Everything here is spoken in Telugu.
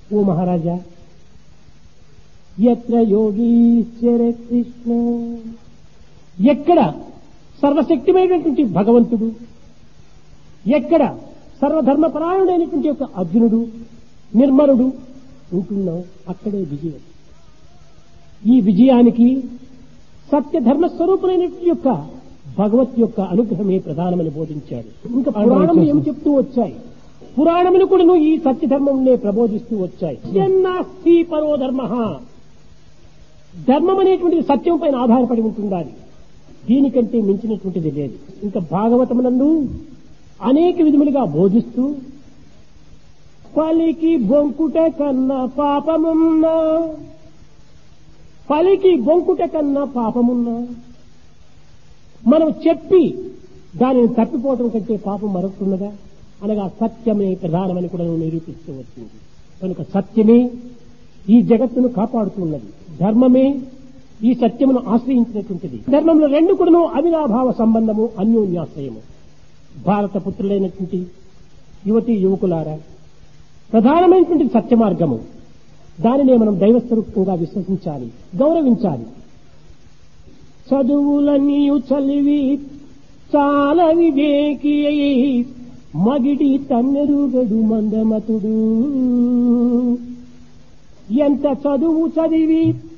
ఓ మహారాజా ఎత్ర యోగీశ్వర కృష్ణ ఎక్కడ సర్వశక్తిమైనటువంటి భగవంతుడు ఎక్కడ సర్వధర్మపరాయణుడైనటువంటి ఒక అర్జునుడు నిర్మలుడు ఉంటున్నాం అక్కడే విజయం ఈ విజయానికి సత్యధర్మ స్వరూపులైనటువంటి యొక్క భగవత్ యొక్క అనుగ్రహమే ప్రధానమని బోధించాడు ఇంకా పురాణములు ఏం చెప్తూ వచ్చాయి పురాణములు కూడా ఈ సత్యధర్మంనే ప్రబోధిస్తూ వచ్చాయి జన్నాస్తి పరో ధర్మ ధర్మం అనేటువంటిది సత్యం పైన ఆధారపడి ఉంటుండాలి దీనికంటే మించినటువంటిది లేదు ఇంకా భాగవతమునందు అనేక విధములుగా బోధిస్తూ పలికి బొంకుట కన్నా పాపమున్నా పలికి బొంకుట కన్నా పాపమున్నా మనం చెప్పి దానిని తప్పిపోవటం కంటే పాపం మరొకటున్నదా అనగా సత్యమే ప్రధానమని కూడా నిరూపిస్తూ వచ్చింది కనుక సత్యమే ఈ జగత్తును కాపాడుతున్నది ధర్మమే ఈ సత్యమును ఆశ్రయించినటువంటిది ధర్మంలో రెండు కూడా అవినాభావ సంబంధము అన్యోన్యాశ్రయము భారత పుత్రులైనటువంటి యువతి యువకులారా ప్రధానమైనటువంటి సత్య మార్గము దానినే మనం దైవస్వరూపంగా విశ్వసించాలి గౌరవించాలి చదువులన్నీయు చలివి చాలా వివేకి అయి మగిడి తన్నెరుగడు మందమతుడు ఎంత చదువు చదివి